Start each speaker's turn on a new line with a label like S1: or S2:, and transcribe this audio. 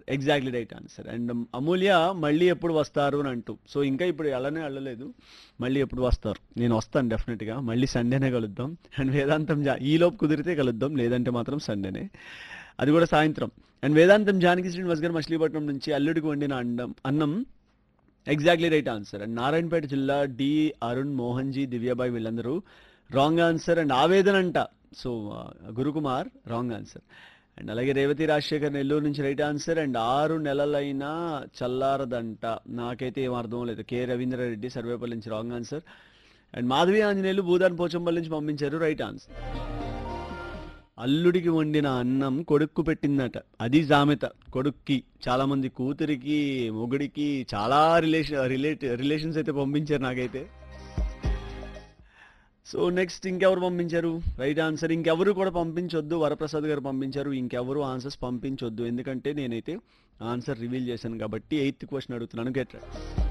S1: exactly right answer and Amulya మళ్ళీ ఎప్పుడు వస్తారు అని అంటూ సో ఇంకా ఇప్పుడు అలానే వెళ్ళలేదు మళ్ళీ ఎప్పుడు వస్తారు నేను వస్తాను డెఫినెట్గా మళ్ళీ సండేనే కలుద్దాం అండ్ వేదాంతం జా ఈ లోపు కుదిరితే కలుద్దాం లేదంటే మాత్రం సండేనే అది కూడా సాయంత్రం అండ్ వేదాంతం జానకి శ్రీనివాస్ గారు మచిలీపట్నం నుంచి అల్లుడికి వండిన అండం అన్నం exactly right answer and Narayanpet జిల్లా డి అరుణ్ మోహన్ జీ దివ్యాబాయ్ వీళ్ళందరూ రాంగ్ ఆన్సర్ అండ్ ఆవేదన అంట so Gurukumar wrong answer and అలాగే రేవతి రాజశేఖర్ నెల్లూరు నుంచి రైట్ ఆన్సర్ అండ్ ఆరు నెలలైనా చల్లారదంట నాకైతే ఏం అర్థం లేదు కె రవీంద్రారెడ్డి సర్వేపల్లి నుంచి wrong answer and Madhavi Anjaneyulu Bhoodan Pochampally నుంచి పంపించారు రైట్ ఆన్సర్ అల్లుడికి వండిన అన్నం కొడుక్కు పెట్టిందట అది సామెత కొడుక్కి చాలా మంది కూతురికి మొగుడికి చాలా రిలేషన్ రిలేట్ రిలేషన్స్ అయితే పంపించారు నాకైతే సో నెక్స్ట్ ఇంకెవరు పంపించారు రైట్ ఆన్సర్ ఇంకెవరు కూడా పంపించొద్దు వరప్రసాద్ గారు పంపించారు ఇంకెవరు ఆన్సర్స్ పంపించొద్దు ఎందుకంటే నేనైతే ఆన్సర్ రివీల్ చేశాను కాబట్టి ఎయిత్ క్వశ్చన్ అడుగుతున్నాను గెట్